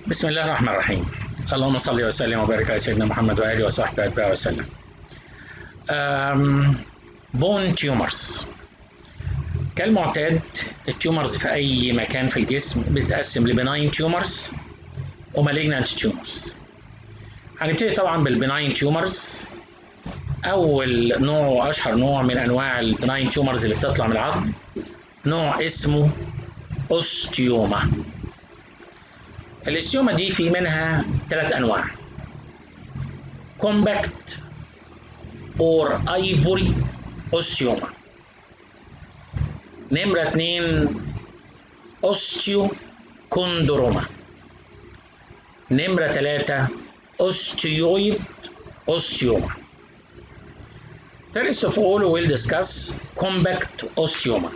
بسم الله الرحمن الرحيم اللهم صل وسلم وبارك على سيدنا محمد واله وصحبه اتباعه وسلم بون تيومرز كالمعتاد التيومرز في اي مكان في الجسم بتتقسم لبناين تيومرز ومالجنانت تيومرز هنبتدي طبعا بالبناين تيومرز اول نوع واشهر نوع من انواع البناين تيومرز اللي بتطلع من العظم نوع اسمه اوستيوما الاستيوما دي في منها ثلاث انواع كومباكت اور ايفوري اوستيوما نمرة اتنين اوستيو كوندروما نمرة تلاتة اوستيويد اوستيوما First of all we'll discuss compact osteoma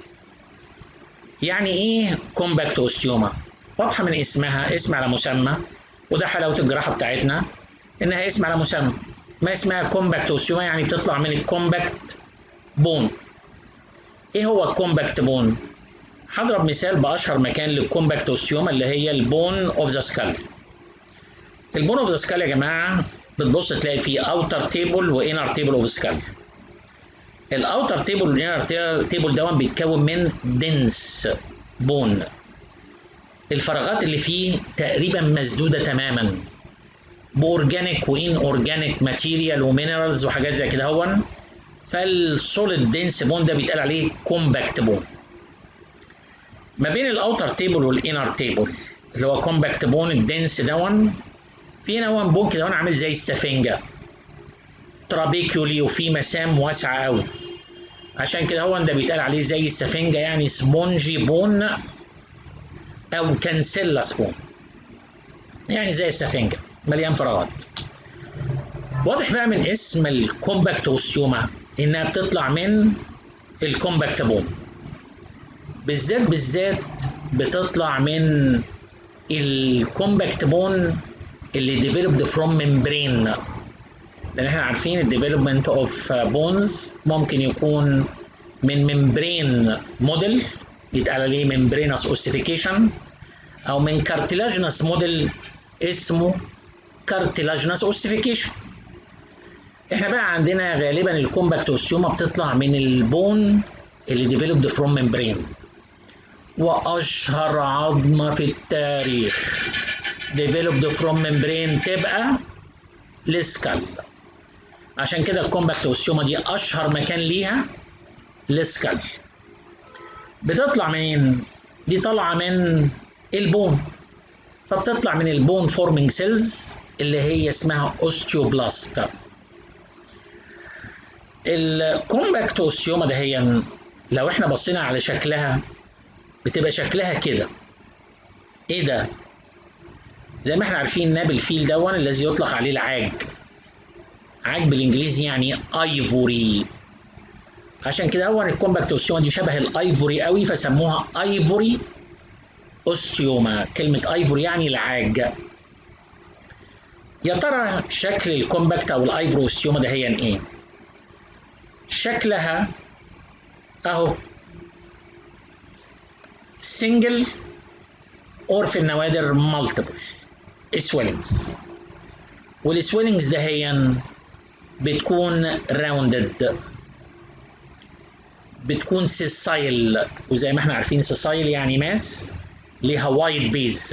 يعني ايه compact osteoma واضحة من اسمها اسم على مسمى وده حلاوة الجراحة بتاعتنا إنها اسم على مسمى ما اسمها كومباكت اوستيوما يعني بتطلع من الكومباكت بون إيه هو الكومباكت بون؟ هضرب مثال بأشهر مكان للكومباكت اوستيوما اللي هي البون أوف ذا سكال البون أوف ذا سكال يا جماعة بتبص تلاقي فيه اوتر تيبل وانر تيبل اوف سكال الاوتر تيبل والانر تيبل دون بيتكون من دنس بون الفراغات اللي فيه تقريبا مسدوده تماما باورجانيك وان اورجانيك ماتيريال ومينرالز وحاجات زي كده هون فالسوليد دنس بون ده بيتقال عليه كومباكت بون ما بين الاوتر تيبل والانر تيبل اللي هو كومباكت بون الدنس دون في هنا هون بون كده هون عامل زي السفنجه ترابيكيولي وفي مسام واسعه قوي عشان كده هو ده بيتقال عليه زي السفنجه يعني سبونجي بون او كانسيلا سبون يعني زي السفنجه مليان فراغات واضح بقى من اسم الكومباكت اوستيوما انها بتطلع من الكومباكت بون بالذات بالذات بتطلع من الكومباكت بون اللي ديفلوبد فروم ممبرين لان احنا عارفين الديفلوبمنت اوف بونز ممكن يكون من ممبرين موديل يتقال عليه ممبرينس اوسيفيكيشن او من كارتلاجنس موديل اسمه كارتلاجنس اوسيفيكيشن احنا بقى عندنا غالبا الكومباكت اوستيوما بتطلع من البون اللي ديفلوبد فروم ممبرين واشهر عظمه في التاريخ ديفلوبد فروم ممبرين تبقى السكال عشان كده الكومباكت اوستيوما دي اشهر مكان ليها السكال بتطلع منين دي طالعه من البون فبتطلع من البون فورمينج سيلز اللي هي اسمها اوستيوبلاست الكومباكت اوستيوما ده هي لو احنا بصينا على شكلها بتبقى شكلها كده ايه ده زي ما احنا عارفين نابل فيل دون الذي يطلق عليه العاج عاج بالانجليزي يعني ايفوري عشان كده هو الكومباكت اوستيوما دي شبه الايفوري قوي فسموها ايفوري اوستيوما كلمة ايفوري يعني العاج يا ترى شكل الكومباكت او الايفوري اوستيوما ده هي ايه شكلها اهو سنجل اور في النوادر مالتيبل سويلنجز والسويلنجز ده هي بتكون راوندد بتكون سيسايل وزي ما احنا عارفين سيسايل يعني ماس ليها وايد بيز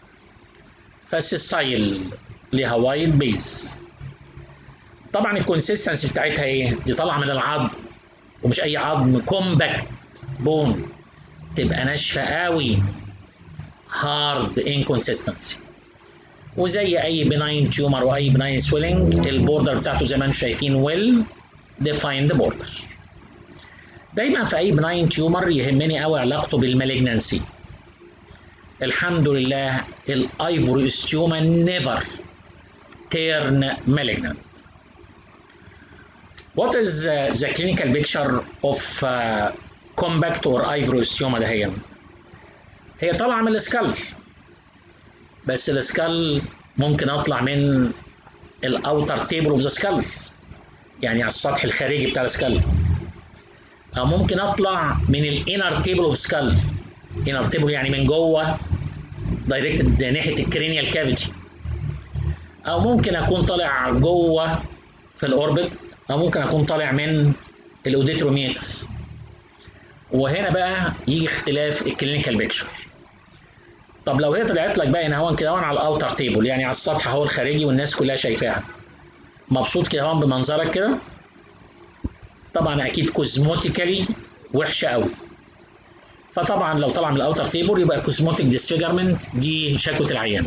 فسيسايل ليها وايد بيز طبعا الكونسيستنسي بتاعتها ايه؟ دي طالعه من العظم ومش اي عظم كومباكت بون تبقى ناشفه قوي هارد انكونسيستنسي وزي اي بناين تيومر واي بناين سويلنج البوردر بتاعته زي ما انتم شايفين ويل ديفايند بوردر دايما في اي بناين تيومر يهمني قوي علاقته بالمالجنانسي الحمد لله الايفوري استيوما نيفر تيرن malignant What is uh, the clinical picture of uh, compact or ivory osteoma ده هي؟ هي طالعة من السكال بس السكال ممكن اطلع من الاوتر تيبل اوف ذا سكال يعني على السطح الخارجي بتاع السكال او ممكن اطلع من الانر تيبل اوف سكال انر تيبل يعني من جوه دايركتد ناحيه الكرينيال كافيتي او ممكن اكون طالع جوه في الاوربت او ممكن اكون طالع من الاوديتروميتس وهنا بقى يجي اختلاف الكلينيكال بيكتشر طب لو هي طلعت لك بقى هنا هون كده هون على الاوتر تيبل يعني على السطح اهو الخارجي والناس كلها شايفاها مبسوط كده هون بمنظرك كده طبعا اكيد كوزموتيكالي وحشه قوي فطبعا لو طلع من الاوتر تيبل يبقى كوزموتيك ديسفيجرمنت دي شكوى العيان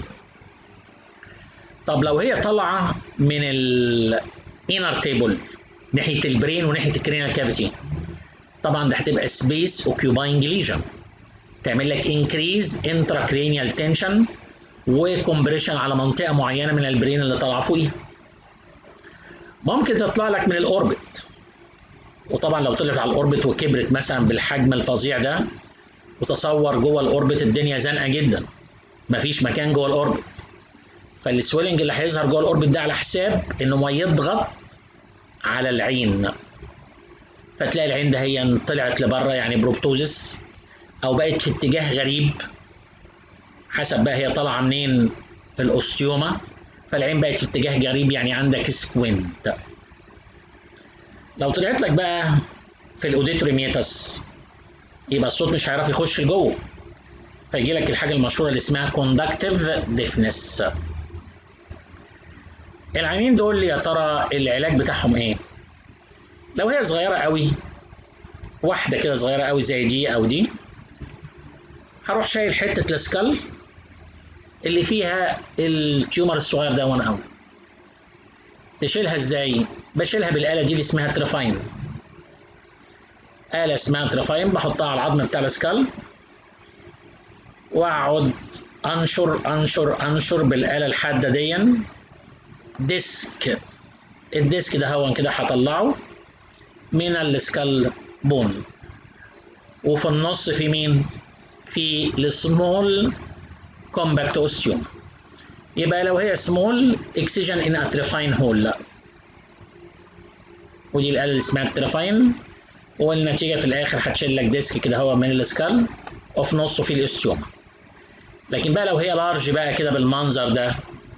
طب لو هي طالعه من الانر تيبل ناحيه البرين وناحيه الكرينال كافيتي طبعا ده هتبقى سبيس اوكيوباينج ليجن تعمل لك انكريز انتراكرينيال تنشن وكمبريشن على منطقه معينه من البرين اللي طالعه فوقيها ممكن تطلع لك من الاوربت وطبعا لو طلعت على الاوربت وكبرت مثلا بالحجم الفظيع ده وتصور جوه الاوربت الدنيا زنقه جدا مفيش مكان جوه الاوربت فالسويلنج اللي هيظهر جوه الاوربت ده على حساب انه ما يضغط على العين فتلاقي العين ده هي طلعت لبره يعني بروبتوزس او بقت في اتجاه غريب حسب بقى هي طالعه منين الاوستيوما فالعين بقت في اتجاه غريب يعني عندك سكوينت لو طلعت لك بقى في الاوديتوريميتس يبقى الصوت مش هيعرف يخش لجوه فيجي لك الحاجه المشهوره اللي اسمها كوندكتيف ديفنس العينين دول يا ترى العلاج بتاعهم ايه لو هي صغيره قوي واحده كده صغيره قوي زي دي او دي هروح شايل حته السكال اللي فيها التيومر الصغير ده وانا قوي تشيلها ازاي بشيلها بالاله دي اللي اسمها ترافاين آلة اسمها ترافاين بحطها على العظم بتاع السكال واقعد انشر انشر انشر بالآلة الحادة دي ديسك الديسك ده هون كده هطلعه من السكال بون وفي النص في مين؟ في السمول كومباكت اوستيوم يبقى لو هي سمول اكسجين ان اتريفاين هول لا ودي الآلة اللي اسمها التريفاين والنتيجة في الآخر هتشيل لك ديسك كده هو من السكال وفي نصه في الاستيوم لكن بقى لو هي لارج بقى كده بالمنظر ده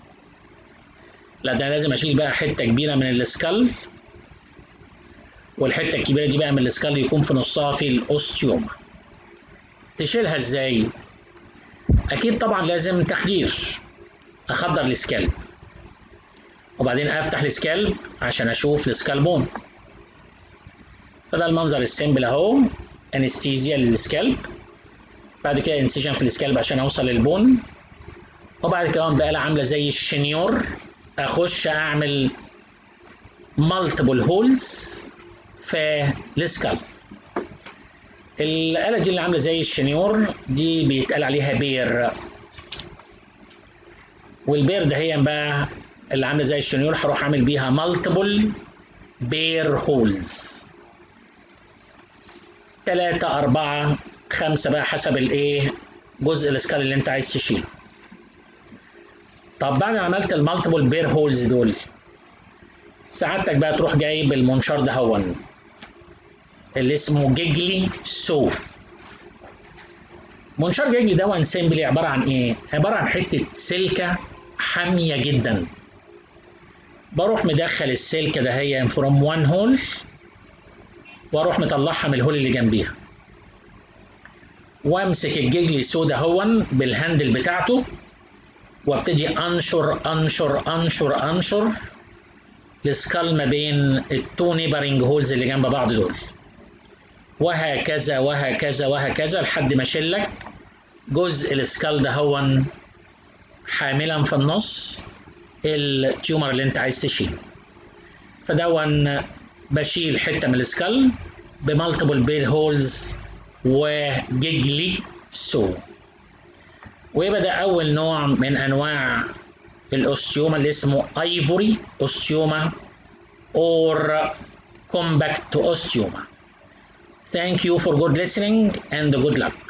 لا ده لازم اشيل بقى حته كبيره من السكال والحته الكبيره دي بقى من السكال يكون في نصها في الاوستيوم تشيلها ازاي اكيد طبعا لازم تخدير اخدر السكالب وبعدين افتح السكالب عشان اشوف السكالبون فده المنظر السيمبل اهو انستيزيا للسكالب بعد كده انسيجن في السكالب عشان اوصل للبون وبعد كده بقى عامله زي الشنيور اخش اعمل مالتيبل هولز في السكالب الآلة دي اللي عاملة زي الشنيور دي بيتقال عليها بير والبير ده هي بقى اللي عاملة زي الشنيور هروح أعمل بيها مالتيبل بير هولز تلاتة أربعة خمسة بقى حسب الإيه جزء السكال اللي أنت عايز تشيله طب بعد ما عملت المالتيبل بير هولز دول سعادتك بقى تروح جايب المنشار ده هون اللي اسمه جيجلي سو منشار جيجلي ده سيمبلي عبارة عن ايه؟ عبارة عن حتة سلكة حامية جدا بروح مدخل السلكة ده هي فروم وان هول واروح مطلعها من الهول اللي جنبيها وامسك الجيجلي سو ده هون بالهاندل بتاعته وابتدي انشر انشر انشر انشر السكال ما بين التو نيبرنج هولز اللي جنب بعض دول وهكذا وهكذا وهكذا لحد ما اشيلك جزء السكال ده هو حاملا في النص التيومر اللي انت عايز تشيله فدون بشيل حته من السكال بمالتيبل بير هولز وجيجلي سو ويبقى ده اول نوع من انواع الاوستيوما اللي اسمه ايفوري اوستيوما اور كومباكت اوستيوما Thank you for good listening and good luck.